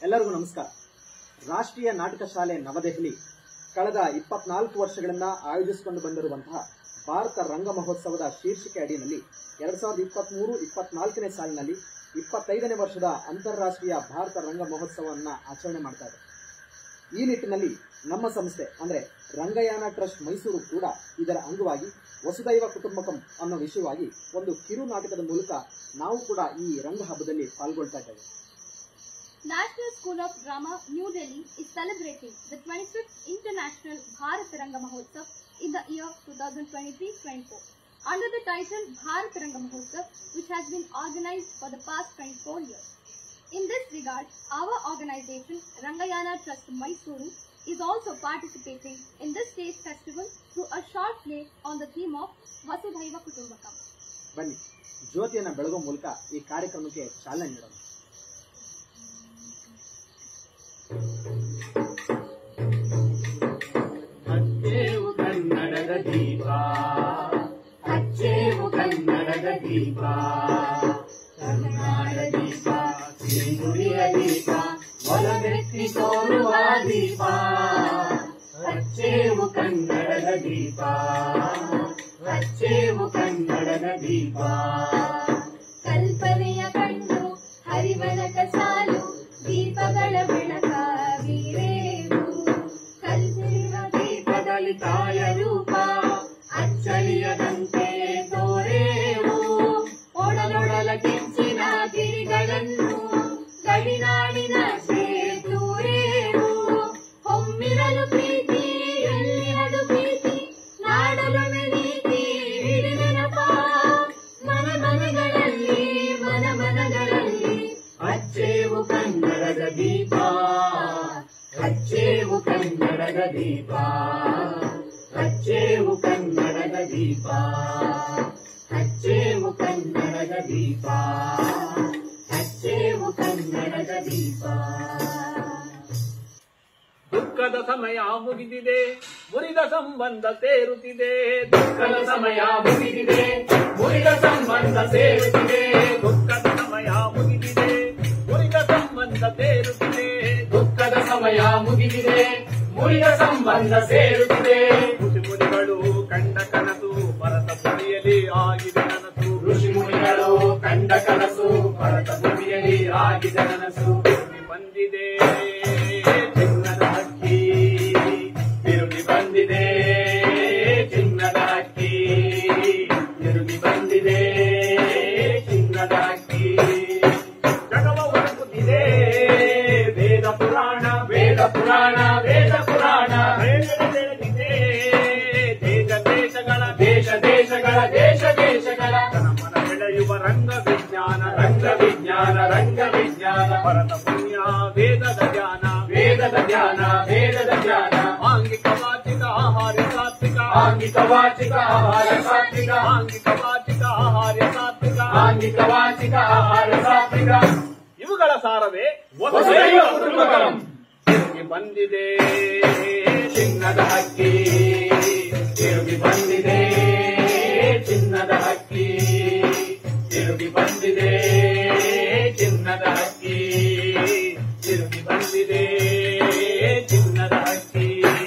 ಎಲ್ಲರಿಗೂ ನಮಸ್ಕಾರ ರಾಷ್ಟ್ರೀಯ ನಾಟಕ ಶಾಲೆ ನವದೆಹಲಿ ಕಳೆದ ಇಪ್ಪತ್ನಾಲ್ಕು ವರ್ಷಗಳಿಂದ ಆಯೋಜಿಸಿಕೊಂಡು ಬಂದಿರುವಂತಹ ಭಾರತ ರಂಗ ಮಹೋತ್ಸವದ ಶೀರ್ಷಿಕೆ ಅಡಿಯಲ್ಲಿ ಎರಡ್ ಸಾವಿರದ ಇಪ್ಪತ್ಮೂರು ಇಪ್ಪತ್ನಾಲ್ಕನೇ ಸಾಲಿನಲ್ಲಿ ಇಪ್ಪತ್ತೈದನೇ ವರ್ಷದ ಅಂತಾರಾಷ್ಟ್ರೀಯ ಭಾರತ ರಂಗ ಮಹೋತ್ಸವವನ್ನು ಆಚರಣೆ ಮಾಡ್ತಾ ಇದೆ ಈ ನಿಟ್ಟಿನಲ್ಲಿ ನಮ್ಮ ಸಂಸ್ಥೆ ಅಂದ್ರೆ ರಂಗಯಾನ ಟ್ರಸ್ಟ್ ಮೈಸೂರು ಕೂಡ ಇದರ ಅಂಗವಾಗಿ ವಸುದೈವ ಕುಟುಂಬಕಂ ಅನ್ನೋ ವಿಷಯವಾಗಿ ಒಂದು ಕಿರು ನಾಟಕದ ಮೂಲಕ ನಾವು ಕೂಡ ಈ ರಂಗ ಹಬ್ಬದಲ್ಲಿ ಪಾಲ್ಗೊಳ್ತಾ ಇದ್ದೇವೆ National School of Drama, New Delhi is celebrating the 25th International Bharat Ranga Mahotsav in the year 2023-24 under the title Bharat Ranga Mahotsav which has been organized for the past 24 years. In this regard, our organization Rangayana Trust Mysuru is also participating in this stage festival through a short play on the theme of Vasudhaiva Kutumbakam. ಬನ್ನಿ ಜ್ಯೋತಿಯನ್ನ ಬೆಳಗೋ ಮೂಲಕ ಈ ಕಾರ್ಯಕ್ರಮಕ್ಕೆ ಚಾಲನೆ ನೀಡೋಣ ಹಚ್ಚೇವು ಕನ್ನಡದ ದೀಪ ಹಚ್ಚೇವು ಕನ್ನಡದ ದೀಪ ಕನ್ನಡ ದೀಪ ಸಿರಿನುಡಿಯ ದೀಪ ಒಲವೆತ್ತಿ ತೋರುವ ದೀಪ ಹಚ್ಚೇವು ಕನ್ನಡದ ದೀಪ ಹಚ್ಚೇವು ಕನ್ನಡದ ದೀಪ ಕಲ್ಪನೆಯ ಕಣ್ಣು ಹರಿವನಕ ಸಾಲು ದೀಪಗಳ ಬೆಳಕ ವೀರೇವು ಕಲ್ಪಿರುವ ದೀಪದಲ್ಲಿ ತಾಯ ರೂಪ ಅಚ್ಚಳಿಯದಂತೆ ತೋರೇವು ಒಡಲೊಡಲ ಕೆಂಚಿನ ಗಿರಿಗಳನ್ನು ಗಡಿನಾಡಿನ ಸೇತೂರೇವು ಹೊಮ್ಮಿರಲು ಪ್ರೀತಿ ಎಲ್ಲಿರಲು ಪ್ರೀತಿ ನಾಡಲೊಳೆ ನೀತಿ ಹಿಡಿಮೆನಪ ಮನ ಮನಗಳಲ್ಲಿ ಮನ ಮನಗಳಲ್ಲಿ ಹಚ್ಚೇವು ಕನ್ನಡದ ದೀಪ ಹಚ್ಚೇವು ಕನ್ನಡದ ದೀಪ ಹಚ್ಚೇವು ಕನ್ನಡದ ದೀಪ ಹಚ್ಚೇವು ಕನ್ನಡದ ದೀಪ ಹಚ್ಚೇವು ಕನ್ನಡದ ದೀಪ ದುಃಖದ ಸಮಯ ಮುಗಿದಿದೆ ಮುರಿದ ಸಂಬಂಧ ಸೇರುತ್ತಿದೆ ದುಃಖದ ಸಮಯ ಮುಗಿದಿದೆ ಮುರಿದ ಸಂಬಂಧ ಸೇರುತ್ತಿದೆ ದುಃಖದ ಸಮಯ ಮುಗಿದಿದೆ ಮುರಿದ ಸಂಬಂಧ ಸೇರುತ್ತಿದೆ ದುಃಖದ ಸಮಯ ಮುಗಿದಿದೆ ಮುರಿದ ಸಂಬಂಧ ಸೇರುತ್ತಿದೆ ಋಷಿ ಮುನಿಗಳು ಕಂಡ ಕನಸು ಭರತ ಪುರಿಯಲ್ಲಿ ಆಗಿದೆ ನನಸು ಋಷಿ ಮುನಿಗಳು ಕಂಡ ಕನಸು ಭರತ ಭೂಮಿಯಲ್ಲಿ ಆಗಿದೆ ನನಸು ತಿರುಗಿ ಬಂದಿದೆ ಚಿನ್ನದ ಹಕ್ಕಿ ತಿರುಗಿ ಬಂದಿದೆ ಚಿನ್ನದ ಹಕ್ಕಿ ತಿರುಗಿ ಬಂದಿದೆ ಚಿನ್ನದ ಹಕ್ಕಿ ಜಗವ ಹೊರಗುತ್ತಿದೆ ವೇದ ಪುರಾಣ ವೇದ ಪುರಾಣ ವೇದ ಪುರಾಣ ವೇದದ ಬೆಳಗಿದೆ ದೇಶ ದೇಶಗಳ ದೇಶ ದೇಶಗಳ ದೇಶ ದೇಶಗಳ ಮನ ಬೆಳೆಯುವ ರಂಗ ವಿಜ್ಞಾನ ರಂಗ ವಿಜ್ಞಾನ ರಂಗ ವಿಜ್ಞಾನ ಭರತ ಪುಣ್ಯ ವೇದದ ಜ್ಞಾನ ವೇದದ ಜ್ಞಾನ ವೇದದ ಜ್ಞಾನ ಆಂಗಿಕ ವಾಚಿಕ ಆಹಾರ ಸಾತ್ವಿಕ ಆಂಗಿಕ ವಾಚಿಕ ಆಹಾರ ಸಾತ್ವಿಕ ಆಂಗಿಕ ವಾಚಿಕ ಆಹಾರ ಸಾತ್ವಿಕ ಆಂಗಿಕ ವಾಚಿಕ ಆಹಾರ ಸಾತ್ವಿಕ ಇವುಗಳ ಸಾರವೇ ವಸುದೈವ ಕುಟುಂಬಕಂ. ತಿರುಗಿ ಬಂದಿದೆ ಚಿನ್ನದ ಹಕ್ಕಿ ತಿರುಗಿ ಬಂದಿದೆ ಚಿನ್ನದ ಹಕ್ಕಿ ತಿರುಗಿ ಬಂದಿದೆ ಚಿನ್ನದ ಹಕ್ಕಿ ತಿರುಗಿ ಬಂದಿದೆ ಚಿನ್ನದ ಹಕ್ಕಿ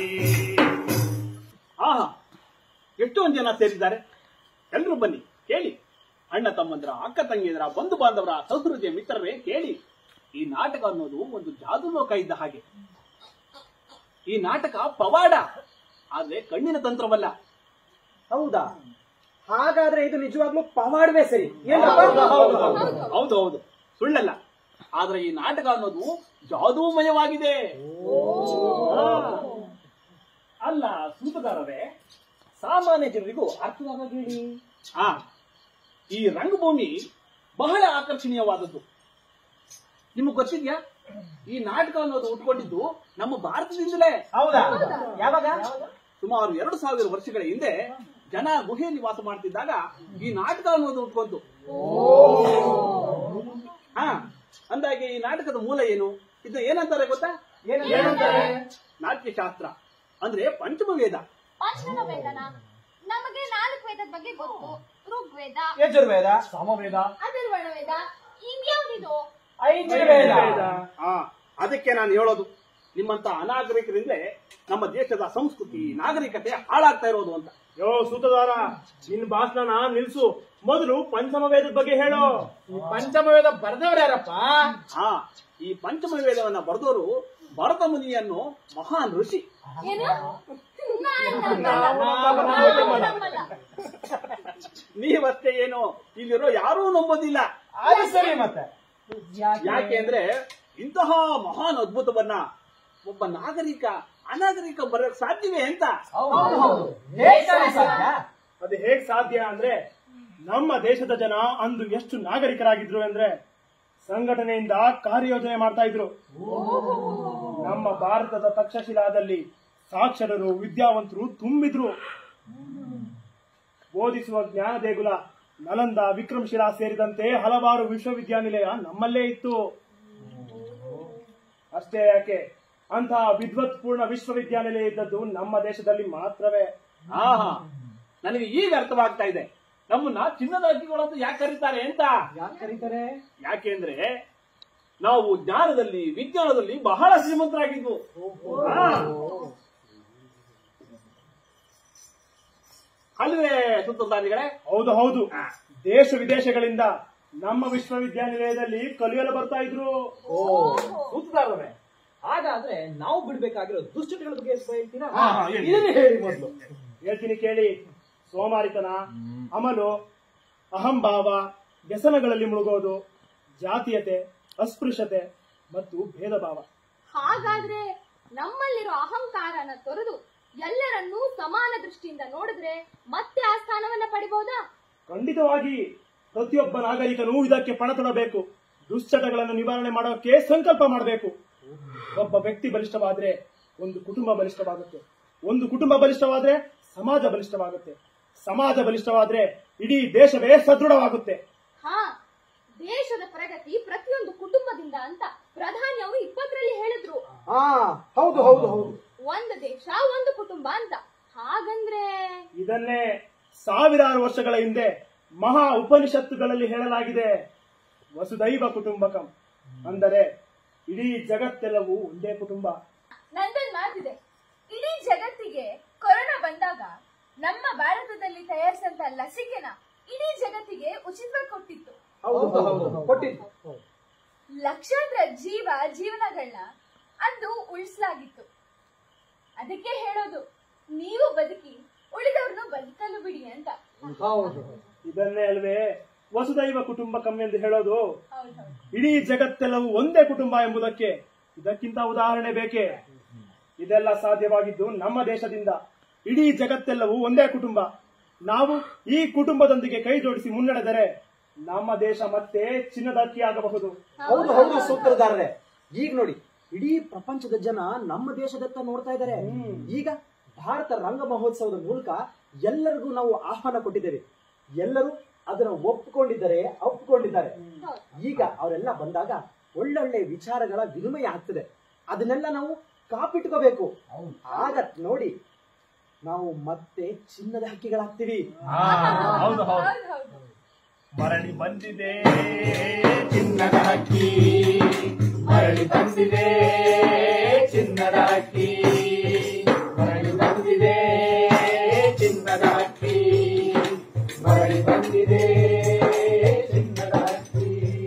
ಆಹಾ ಎಷ್ಟೊಂದು ಜನ ಸೇರಿದ್ದಾರೆ ಎಲ್ರೂ ಬನ್ನಿ ಕೇಳಿ ಅಣ್ಣ ತಮ್ಮಂದ್ರ ಅಕ್ಕ ತಂಗಿಯರ ಬಂಧು ಬಾಂಧವರ ಸಹೃದಯ ಮಿತ್ರರೇ ಕೇಳಿ ಈ ನಾಟಕ ಅನ್ನೋದು ಒಂದು ಜಾದು ಲೋಕ ಇದ್ದ ಹಾಗೆ ಈ ನಾಟಕ ಪವಾಡ ಆದ್ರೆ ಕಣ್ಣಿನ ತಂತ್ರವಲ್ಲ ಹೌದಾ ಹಾಗಾದ್ರೆ ಇದು ನಿಜವಾಗ್ಲೂ ಪವಾಡವೇ ಸರಿ ಹೌದು ಹೌದು ಸುಳ್ಳಲ್ಲ ಆದ್ರೆ ಈ ನಾಟಕ ಅನ್ನೋದು ಜಾದೂಮಯವಾಗಿದೆ ಹಾ. ಅಲ್ಲ ಸೂತಗಾರರೇ ಸಾಮಾನ್ಯ ಜನರಿಗೂ ಅರ್ಥವಾಗ ಹೇಳಿ ಹಾ ಈ ರಂಗಭೂಮಿ ಬಹಳ ಆಕರ್ಷಣೀಯವಾದದ್ದು ನಿಮಗೆ ಗೊತ್ತಿದ್ಯಾ ಈ ನಾಟಕ ಅನ್ನೋದು ಉಟ್ಕೊಂಡಿದ್ದು ನಮ್ಮ ಭಾರತದಿಂದಲೇ ಹೌದಾ ಯಾವಾಗ ಸುಮಾರು ಎರಡು ಸಾವಿರ ವರ್ಷಗಳ ಹಿಂದೆ ಜನ ಗುಹೆಯಲ್ಲಿ ವಾಸ ಮಾಡ್ತಿದ್ದಾಗ ಈ ನಾಟಕ ಅನ್ನೋದು ಉಟ್ಕೊಂತು ಹಾ ಅಂದಾಗೆ ಈ ನಾಟಕದ ಮೂಲ ಏನು ಇದು ಏನಂತಾರೆ ಗೊತ್ತಾ ಏನಂತಾರೆ ನಾಟ್ಯಶಾಸ್ತ್ರ ಅಂದ್ರೆ ಪಂಚಮ ವೇದ ಪಂಚಮ ವೇದನ ನಮಗೆ ನಾಲ್ಕು ವೇದದ ಬಗ್ಗೆ ಗೊತ್ತು ಋಗ್ವೇದ ಯಜುರ್ವೇದ ಸಾಮವೇದ ಅಥರ್ವಣ ವೇದ ಇನ್ಯಾವ್ದಿದು ಐದು ವೇದ ಹಾ ಅದಕ್ಕೆ ನಾನು ಹೇಳೋದು ನಿಮ್ಮಂತ ಅನಾಗರಿಕರಿಂದಲೇ ನಮ್ಮ ದೇಶದ ಸಂಸ್ಕೃತಿ ನಾಗರಿಕತೆ ಹಾಳಾಗ್ತಾ ಇರೋದು ಅಂತ ಯೋ ಸೂತದಾರ ನಿನ್ ಭಾಷಣ ನಿಲ್ಸು ಮೊದಲು ಪಂಚಮ ವೇದದ ಬಗ್ಗೆ ಹೇಳು ಪಂಚಮವೇದ ಬರೆದವ್ರು ಯಾರಪ್ಪ ಹಾ ಈ ಪಂಚಮ ವೇದವನ್ನ ಬರೆದವರು ಭರತ ಮುನಿಯನ್ನು ಮಹಾನ್ ಋಷಿ ಏನು ನಾನು ನಮ್ಮಲ್ಲ. ನೀವಷ್ಟೇ ಏನು ಇಲ್ಲಿರೋ ಯಾರೂ ನಂಬೋದಿಲ್ಲ ಅದು ಸರಿ ಮತ್ತೆ ಯಾಕೆ ಅಂದ್ರೆ ಇಂತಹ ಮಹಾನ್ ಅದ್ಭುತವನ್ನ ಒಬ್ಬ ನಾಗರಿಕ ಅನಾಗರಿಕ ಬರೋಕ್ ಸಾಧ್ಯವೇ ಅಂತ ಹೇಗ್ ಸರಿ ಸಾಧ್ಯ ಅದು ಹೇಗ್ ಸಾಧ್ಯ ಅಂದ್ರೆ ನಮ್ಮ ದೇಶದ ಜನ ಅಂದು ಎಷ್ಟು ನಾಗರಿಕರಾಗಿದ್ರು ಅಂದ್ರೆ ಸಂಘಟನೆಯಿಂದ ಕಾರ್ಯಯೋಜನೆ ಮಾಡ್ತಾ ಇದ್ರು ನಮ್ಮ ಭಾರತದ ತಕ್ಷಶಿಲಾದಲ್ಲಿ ಸಾಕ್ಷರರು ವಿದ್ಯಾವಂತರು ತುಂಬಿದ್ರು ಬೋಧಿಸುವ ಜ್ಞಾನ ದೇಗುಲ ನಲಂದ ವಿಕ್ರಮಶಿಲಾ ಸೇರಿದಂತೆ ಹಲವಾರು ವಿಶ್ವವಿದ್ಯಾನಿಲಯ ನಮ್ಮಲ್ಲೇ ಇತ್ತು ಅಷ್ಟೇ ಯಾಕೆ ಅಂತಹ ವಿದ್ವತ್ಪೂರ್ಣ ವಿಶ್ವವಿದ್ಯಾನಿಲಯ ಇದ್ದದ್ದು ನಮ್ಮ ದೇಶದಲ್ಲಿ ಮಾತ್ರವೇ ಆಹಾ ನನಗೆ ಈಗ ಅರ್ಥವಾಗ್ತಾ ಇದೆ ನಮ್ಮನ್ನ ಚಿನ್ನದ ಹಕ್ಕಿಗಳು ಅಂತ ಯಾಕೆ ಕರೀತಾರೆ ಅಂತ ಯಾಕೆ ಕರೀತಾರೆ ಯಾಕೆಂದ್ರೆ ನಾವು ಜ್ಞಾನದಲ್ಲಿ ವಿಜ್ಞಾನದಲ್ಲಿ ಬಹಳ ಶ್ರೀಮಂತರಾಗಿದ್ವು ಹಾ. ಅಲ್ವೇ ಸೂತ್ರಧಾರಿಗಳೇ ಹೌದು ಹೌದು ದೇಶ ವಿದೇಶಗಳಿಂದ ನಮ್ಮ ವಿಶ್ವವಿದ್ಯಾನಿಲಯದಲ್ಲಿ ಕಲಿಯಲು ಬರ್ತಾ ಇದ್ರು ಸೂತ್ರಧಾರರೇ ಹಾಗಾದ್ರೆ ನಾವು ಬಿಡ್ಬೇಕಾಗಿರೋ ದುಶ್ಚಟಗಳ ಬಗ್ಗೆ ಹೇಳ್ತೀರಾ ಹಾ, ಹಾ, ಹೇಳಿ. ಇದನ್ನೇ ಹೇಳಿ ಮೊದಲು ಹೇಳ್ತೀನಿ ಕೇಳಿ ಸೋಮಾರಿತನ ಅಮಲು ಅಹಂಭಾವ ವ್ಯಸನಗಳಲ್ಲಿ ಮುಳುಗೋದು ಜಾತೀಯತೆ ಅಸ್ಪೃಶ್ಯತೆ ಮತ್ತು ಭೇದ ಭಾವ ಹಾಗಾದ್ರೆ ನಮ್ಮಲ್ಲಿರೋ ಅಹಂಕಾರನ ತೊರೆದು ಎಲ್ಲರನ್ನೂ ಸಮಾನ ದೃಷ್ಟಿಯಿಂದ ನೋಡಿದ್ರೆ ಮತ್ತೆ ಆ ಸ್ಥಾನವನ್ನ ಪಡಿಬಹುದಾ ಖಂಡಿತವಾಗಿ ಪ್ರತಿಯೊಬ್ಬ ನಾಗರಿಕನು ಇದಕ್ಕೆ ಪಣ ತೊಡಬೇಕು ದುಶ್ಚಟಗಳನ್ನು ನಿವಾರಣೆ ಮಾಡೋಕೆ ಸಂಕಲ್ಪ ಮಾಡಬೇಕು ಒಬ್ಬ ವ್ಯಕ್ತಿ ಬಲಿಷ್ಠವಾದ್ರೆ ಒಂದು ಕುಟುಂಬ ಬಲಿಷ್ಠವಾಗುತ್ತೆ ಒಂದು ಕುಟುಂಬ ಬಲಿಷ್ಠವಾದ್ರೆ ಸಮಾಜ ಬಲಿಷ್ಠವಾಗುತ್ತೆ ಸಮಾಜ ಬಲಿಷ್ಠವಾದ್ರೆ ಇಡೀ ದೇಶವೇ ಸದೃಢವಾಗುತ್ತೆ ಹಾ ದೇಶದ ಪ್ರಗತಿ ಪ್ರತಿಯೊಂದು ಕುಟುಂಬದಿಂದ ಅಂತ ಪ್ರಧಾನಿ ಅವರು ಇಪ್ಪತ್ತರಲ್ಲಿ ಹೇಳಿದ್ರು ಹಾ ಹೌದು ಹೌದು ಹೌದು ಒಂದು ದೇಶ ಒಂದು ಕುಟುಂಬ ಅಂತ ಹಾಗಂದ್ರೆ ಇದನ್ನೇ ಸಾವಿರಾರು ವರ್ಷಗಳ ಹಿಂದೆ ಮಹಾ ಉಪನಿಷತ್ತುಗಳಲ್ಲಿ ಹೇಳಲಾಗಿದೆ ವಸುದೈವ ಕುಟುಂಬಕಂ ಅಂದರೆ ಇಡೀ ಜಗತ್ತೆಲ್ಲವೂ ಒಂದೇ ಕುಟುಂಬ ನಂದೊಂದ್ ಮಾತಿದೆ ಇಡೀ ಜಗತ್ತಿಗೆ ಕೊರೋನಾ ಬಂದಾಗ ನಮ್ಮ ಭಾರತದಲ್ಲಿ ತಯಾರಿಸಿದಂತ ಲಸಿಕೆನ ಇಡೀ ಜಗತ್ತಿಗೆ ಉಚಿತವಾಗಿ ಕೊಟ್ಟಿತ್ತು ಹೌದು ಹೌದು ಕೊಟ್ಟಿದ್ದು ಲಕ್ಷಾಂತರ ಜೀವ ಜೀವನಗಳನ್ನ ಅಂದು ಉಳಿಸಲಾಗಿತ್ತು ಅದಕ್ಕೆ ಹೇಳೋದು ನೀವು ಬದುಕಿ ಉಳಿದವ್ರನ್ನು ಬದುಕಲು ಬಿಡಿ ಅಂತ ಹೌದು ಇದನ್ನೇ ಅಲ್ವೇ ವಸುದೈವ ಕುಟುಂಬಕಂ ಎಂದು ಹೇಳೋದು ಹೌದೌದು ಇಡೀ ಜಗತ್ತೆಲ್ಲವೂ ಒಂದೇ ಕುಟುಂಬ ಎಂಬುದಕ್ಕೆ ಇದಕ್ಕಿಂತ ಉದಾಹರಣೆ ಬೇಕೇ ಇದೆಲ್ಲ ಸಾಧ್ಯವಾಗಿದ್ದು ನಮ್ಮ ದೇಶದಿಂದ ಇಡೀ ಜಗತ್ತೆಲ್ಲವೂ ಒಂದೇ ಕುಟುಂಬ ನಾವು ಈ ಕುಟುಂಬದೊಂದಿಗೆ ಕೈ ಜೋಡಿಸಿ ಮುನ್ನಡೆದರೆ ನಮ್ಮ ದೇಶ ಮತ್ತೆ ಚಿನ್ನದ ಅಕ್ಕಿ ಆಗಬಹುದು ಹೌದು ಹೌದು ಸೂತ್ರಧಾರರೇ ಈಗ ನೋಡಿ ಇಡೀ ಪ್ರಪಂಚದ ಜನ ನಮ್ಮ ದೇಶದತ್ತ ನೋಡ್ತಾ ಇದ್ದಾರೆ ಈಗ ಭಾರತ ರಂಗ ಮಹೋತ್ಸವದ ಮೂಲಕ ಎಲ್ಲರಿಗೂ ನಾವು ಆಹ್ವಾನ ಕೊಟ್ಟಿದ್ದೇವೆ ಎಲ್ಲರೂ ಅದನ್ನ ಒಪ್ಪಿಕೊಂಡಿದ್ದಾರೆ ಒಪ್ಪಿಕೊಂಡಿದ್ದಾರೆ ಈಗ ಅವರೆಲ್ಲ ಬಂದಾಗ ಒಳ್ಳೊಳ್ಳೆ ವಿಚಾರಗಳ ವಿನಿಮಯ ಆಗ್ತದೆ ಅದನ್ನೆಲ್ಲ ನಾವು ಕಾಪಿಟ್ಕೋಬೇಕು ಆಗ ನೋಡಿ ನಾವು ಮತ್ತೆ ಚಿನ್ನದ ಹಕ್ಕಿಗಳಾಗ್ತೀವಿ ಹೌದು ಹೌದು ಹೌದು ಹೌದು ಮರಳಿ ಬಂದಿದೆ ಚಿನ್ನದ ಹಕ್ಕಿ ಮರಳಿ ಬಂದಿದೆ ಚಿನ್ನದ ಹಕ್ಕಿ ಮರಳಿ ಬಂದಿದೆ ಚಿನ್ನದ ಹಕ್ಕಿ ಮರಳಿ ಬಂದಿದೆ ಚಿನ್ನದ ಹಕ್ಕಿ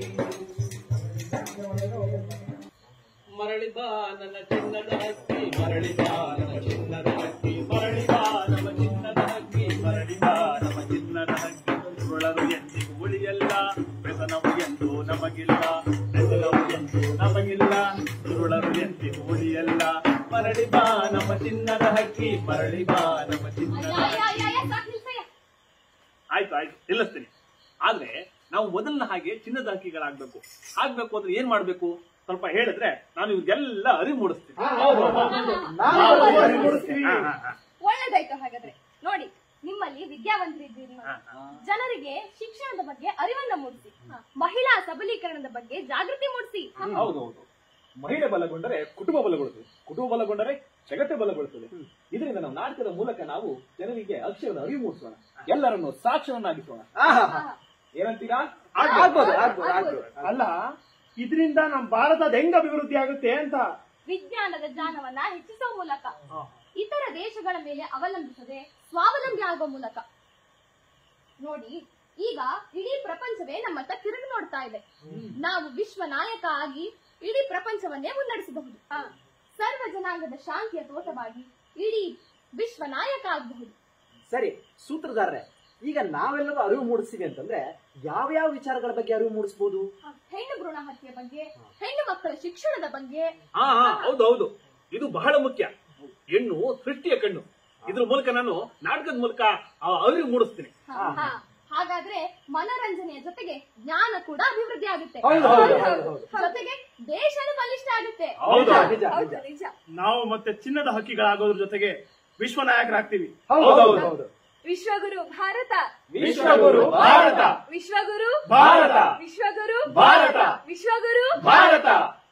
ಮರಳಿ ಬಾ ನನ್ನ ಚಿನ್ನದ ಹಕ್ಕಿ ಮರಳಿ ಬಾ ನಮ್ಮ ಚಿನ್ನದ ಹಕ್ಕಿ ಮರಳಿ ಬಾ ನಮ್ಮ ಚಿನ್ನದ ಹಕ್ಕಿ ಮರಳಿ ಬಾ ನಮ್ಮ ಚಿನ್ನದ ಹಕ್ಕಿ ಸುರಳರು ಎಂದಿಗೂ ಉಳಿಯಲ್ಲ ವ್ಯಸನವು ಎಂದು ನಮಗಿಲ್ಲ ವ್ಯಸನವು ಎಂದು ನಮಗಿಲ್ಲ ಸುರುಳರು ಎಂದಿಗೂ ಉಳಿಯಲ್ಲ ಮರಳಿ ಬಾ ನಮ್ಮ ಚಿನ್ನದ ಹಕ್ಕಿ ಮರಳಿ ಬಾ ನಮ್ಮ ಚಿನ್ನದ ಅಯ್ಯ, ಅಯ್ಯ, ಅಯ್ಯ, ಅಯ್ಯ, ಸಾಕ್ ನಿಲ್ಸಯ್ಯ. ಆಯ್ತು ಆಯ್ತು ನಿಲ್ಲಿಸ್ತೀನಿ ಆದ್ರೆ ನಾವು ಮೊದಲಿನ ಹಾಗೆ ಚಿನ್ನದ ಹಕ್ಕಿಗಳಾಗ್ಬೇಕು ಆಗ್ಬೇಕು ಅಂದ್ರೆ ಏನ್ ಮಾಡ್ಬೇಕು ಸ್ವಲ್ಪ ಹೇಳಿದ್ರೆ ನಾನು ಇವ್ರಿಗೆಲ್ಲ ಅರಿವು ಮೂಡಿಸ್ತೀನಿ ನಾನು ಅರಿವು ಮೂಡಿಸ್ತೀನಿ. ಹಾ, ಹಾ, ಹಾ. ಒಳ್ಳೇದಾಯ್ತು ಹಾಗಾದ್ರೆ ನೋಡಿ ನಿಮ್ಮಲ್ಲಿ ವಿದ್ಯಾವಂತರಿದ್ದೀರಿ ನೋಡಿ. ಜನರಿಗೆ ಶಿಕ್ಷಣದ ಬಗ್ಗೆ ಅರಿವನ್ನ ಮೂಡಿಸಿ ಮಹಿಳಾ ಸಬಲೀಕರಣದ ಬಗ್ಗೆ ಜಾಗೃತಿ ಮೂಡಿಸಿ ಹೌದೌದು ಮಹಿಳೆ ಬಲಗೊಂಡರೆ ಕುಟುಂಬ ಬಲಗೊಳ್ಳುತ್ತದೆ ಕುಟುಂಬ ಬಲಗೊಂಡರೆ ಜಗತ್ತೇ ಬಲಗೊಳ್ಳುತ್ತದೆ ಇದರಿಂದ ನಾವು ನಾಟಕದ ಮೂಲಕ ನಾವು ಜನರಿಗೆ ಅಕ್ಷರದ ಅರಿವು ಮೂಡಿಸೋಣ ಎಲ್ಲರನ್ನು ಸಾಕ್ಷರನ್ನಾಗಿಸೋಣ ಆಹಾ. ಏನಂತೀರಾ ಆಗ್ಬೋದು ಆಗ್ಬೋದು ಆಗ್ಬೋದು ಅಲ್ಲ ಇದರಿಂದ ನಮ್ಮ ಭಾರತದ ಹೆಂಗ್ ಅಭಿವೃದ್ಧಿ ಆಗುತ್ತೆ ಅಂತ ವಿಜ್ಞಾನದ ಜ್ಞಾನವನ್ನ ಹೆಚ್ಚಿಸುವ ಮೂಲಕ ಇತರ ದೇಶಗಳ ಮೇಲೆ ಅವಲಂಬಿಸದೆ ಸ್ವಾವಲಂಬಿ ಆಗುವ ಮೂಲಕ ನೋಡಿ ಈಗ ಇಡೀ ಪ್ರಪಂಚವೇ ನಮ್ಮತ್ತ ತಿರುಗಿ ನೋಡ್ತಾ ಇದೆ ನಾವು ವಿಶ್ವ ನಾಯಕ ಆಗಿ ಇಡೀ ಪ್ರಪಂಚವನ್ನೇ ಮುನ್ನಡೆಸಬಹುದು ಸರ್ವ ಜನಾಂಗದ ಶಾಂತಿಯ ತೋಟವಾಗಿ ಇಡೀ ವಿಶ್ವ ನಾಯಕ ಆಗಬಹುದು ಸರಿ ಸೂತ್ರಧಾರರೇ ಈಗ ನಾವೆಲ್ಲರೂ ಅರಿವು ಮೂಡಿಸ್ತೀವಿ ಅಂತಂದ್ರೆ ಯಾವ ಯಾವ ವಿಚಾರಗಳ ಬಗ್ಗೆ ಅರಿವು ಮೂಡಿಸಬಹುದು ಹೆಣ್ಣು ಭ್ರೂಣ ಹತ್ಯೆ ಬಗ್ಗೆ ಹೆಣ್ಣು ಮಕ್ಕಳ ಶಿಕ್ಷಣದ ಬಗ್ಗೆ ಹಾ ಹಾ ಹೌದು ಹೌದು ಇದು ಬಹಳ ಮುಖ್ಯ ಹೆಣ್ಣು ಸೃಷ್ಟಿಯ ಕಣ್ಣು ಇದ್ರ ಮೂಲಕ ನಾನು ನಾಟಕದ ಮೂಲಕ ಆ ಅರಿವು ಮೂಡಿಸ್ತೀನಿ ಹ, ಹ. ಹಾಗಾದ್ರೆ ಮನೋರಂಜನೆಯ ಜೊತೆಗೆ ಜ್ಞಾನ ಕೂಡ ಅಭಿವೃದ್ಧಿ ಆಗುತ್ತೆ ಹೌದು, ಹೌದು, ಹೌದು, ಹೌದು. ಜೊತೆಗೆ ದೇಶನೂ ಬಲಿಷ್ಠ ಆಗುತ್ತೆ ಹೌದು, ನಿಜ, ಹೌದು, ನಿಜ. ನಿಜ ನಾವು ಮತ್ತೆ ಚಿನ್ನದ ಹಕ್ಕಿಗಳಾಗೋದ್ರ ಜೊತೆಗೆ ವಿಶ್ವ ನಾಯಕರಾಗ್ತೀವಿ ಹೌದು ಹೌದು ಹೌದು ವಿಶ್ವಗುರು ಭಾರತ ವಿಶ್ವಗುರು ಭಾರತ ವಿಶ್ವಗುರು ಭಾರತ ವಿಶ್ವಗುರು ಭಾರತ ವಿಶ್ವಗುರು ಭಾರತ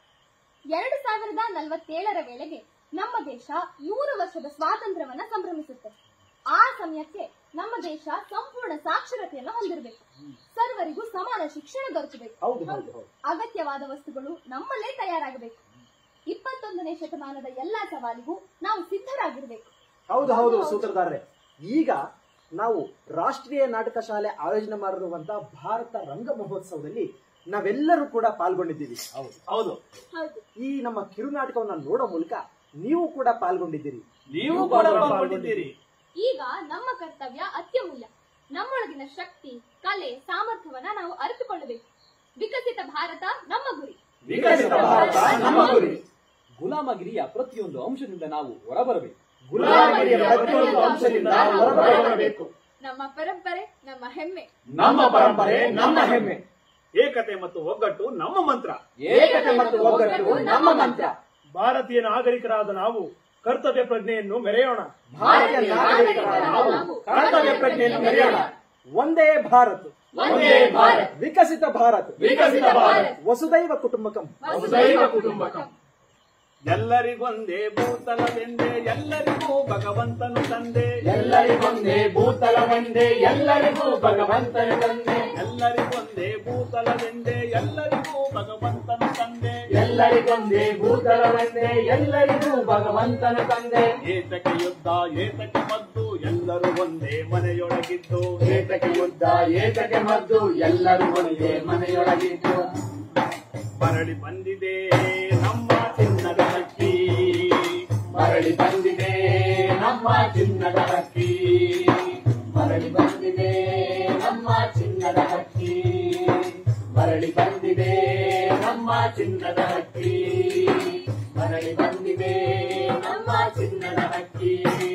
ಎರಡು ಸಾವಿರದ ನಲವತ್ತೇಳರ ವೇಳೆಗೆ ನಮ್ಮ ದೇಶ ನೂರು ವರ್ಷದ ಸ್ವಾತಂತ್ರ್ಯವನ್ನ ಸಂಭ್ರಮಿಸುತ್ತೆ ಆ ಸಮಯಕ್ಕೆ ನಮ್ಮ ದೇಶ ಸಂಪೂರ್ಣ ಸಾಕ್ಷರತೆಯನ್ನು ಹೊಂದಿರಬೇಕು ಸರ್ವರಿಗೂ ಸಮಾನ ಶಿಕ್ಷಣ ದೊರಕಬೇಕು ಹೌದು ಹೌದು ಹೌದು ಅಗತ್ಯವಾದ ವಸ್ತುಗಳು ನಮ್ಮಲ್ಲೇ ತಯಾರಾಗಬೇಕು ಇಪ್ಪತ್ತೊಂದನೇ ಶತಮಾನದ ಎಲ್ಲಾ ಸವಾಲಿಗೂ ನಾವು ಸಿದ್ಧರಾಗಿರ್ಬೇಕು ಹೌದು ಹೌದು ಸೂತ್ರಧಾರರೇ ಈಗ ನಾವು ರಾಷ್ಟ್ರೀಯ ನಾಟಕ ಶಾಲೆ ಆಯೋಜನೆ ಮಾಡಿರುವಂತಹ ಭಾರತ ರಂಗ ಮಹೋತ್ಸವದಲ್ಲಿ ನಾವೆಲ್ಲರೂ ಕೂಡ ಪಾಲ್ಗೊಂಡಿದ್ದೀವಿ ಹೌದು ಹೌದು ಹೌದು ಈ ನಮ್ಮ ಕಿರುನಾಟಕವನ್ನ ನೋಡೋ ಮೂಲಕ ನೀವು ಕೂಡ ಪಾಲ್ಗೊಂಡಿದ್ದೀರಿ ನೀವು ಕೂಡ ಪಾಲ್ಗೊಂಡಿದ್ದೀರಿ ಈಗ ನಮ್ಮ ಕರ್ತವ್ಯ ಅತ್ಯಮೂಲ್ಯ ನಮ್ಮೊಳಗಿನ ಶಕ್ತಿ ಕಲೆ ಸಾಮರ್ಥ್ಯವನ್ನ ನಾವು ಅರಿತುಕೊಳ್ಳಬೇಕು ವಿಕಸಿತ ಭಾರತ ನಮ್ಮ ಗುರಿ ವಿಕಸಿತ ಭಾರತ ನಮ್ಮ ಗುರಿ ಗುಲಾಮಗಿರಿಯ ಪ್ರತಿಯೊಂದು ಅಂಶದಿಂದ ನಾವು ಹೊರಬರಬೇಕು ಗುಲಾಮಗಿರಿಯ ಪ್ರತಿಯೊಂದು ಅಂಶದಿಂದ ಹೊರಬರಬೇಕು ನಮ್ಮ ಪರಂಪರೆ ನಮ್ಮ ಹೆಮ್ಮೆ ನಮ್ಮ ಪರಂಪರೆ ನಮ್ಮ ಹೆಮ್ಮೆ ಏಕತೆ ಮತ್ತು ಒಗ್ಗಟ್ಟು ನಮ್ಮ ಮಂತ್ರ ಏಕತೆ ಮತ್ತು ಒಗ್ಗಟ್ಟು ನಮ್ಮ ಮಂತ್ರ ಭಾರತೀಯ ನಾಗರಿಕರಾದ ನಾವು ಕರ್ತವ್ಯ ಪ್ರಜ್ಞೆಯನ್ನು ಮೆರೆಯೋಣ ಭಾರತೀಯ ನಾಗರಿಕರಾದ ನಾವು ಕರ್ತವ್ಯ ಪ್ರಜ್ಞೆಯನ್ನು ಮೆರೆಯೋಣ ಒಂದೇ ಭಾರತ್ ಒಂದೇ ಭಾರತ್ ವಿಕಸಿತ ಭಾರತ್ ವಿಕಸಿತ ಭಾರತ್ ವಸುದೈವ ಕುಟುಂಬಕಂ ವಸುದೈವ ಕುಟುಂಬಕಂ ಎಲ್ಲರಿಗೊಂದೇ ಭೂತಲವೆಂದೇ ಎಲ್ಲರಿಗೂ ಭಗವಂತನು ತಂದೆ ಎಲ್ಲರಿಗೊಂದೇ ಭೂತಲವೆಂದೇ ಎಲ್ಲರಿಗೂ ಭಗವಂತನ ತಂದೆ ಎಲ್ಲರಿಗೊಂದೇ ಭೂತಲವೆಂದೇ ಎಲ್ಲರಿಗೂ ಭಗವಂತನು ತಂದೆ ಎಲ್ಲರಿಗೊಂದೇ ಭೂತಲವೆಂದೇ ಎಲ್ಲರಿಗೂ ಭಗವಂತನ ತಂದೆ ಏತಕ್ಕೆ ಯುದ್ಧ ಏತಕ್ಕೆ ಮದ್ದು ಎಲ್ಲರೂ ಒಂದೇ ಮನೆಯೊಳಗಿದ್ದು ಏತಕ್ಕೆ ಯುದ್ಧ ಏತಕ್ಕೆ ಮದ್ದು ಎಲ್ಲರೂ ಒಂದೇ ಮನೆಯೊಳಗಿದ್ದು ಮರಳಿ ಬಂದಿದೆ ನಮ್ಮ ಚಿನ್ನದ ಹಕ್ಕಿ ಮರಳಿ ಬಂದಿದೆ ನಮ್ಮ ಚಿನ್ನದ ಹಕ್ಕಿ ಮರಳಿ ಬಂದಿದೆ ನಮ್ಮ ಚಿನ್ನದ ಹಕ್ಕಿ ಮರಳಿ ಬಂದಿದೆ ನಮ್ಮ ಚಿನ್ನದ ಹಕ್ಕಿ ಮರಳಿ ಬಂದಿದೆ ನಮ್ಮ ಚಿನ್ನದ ಹಕ್ಕಿ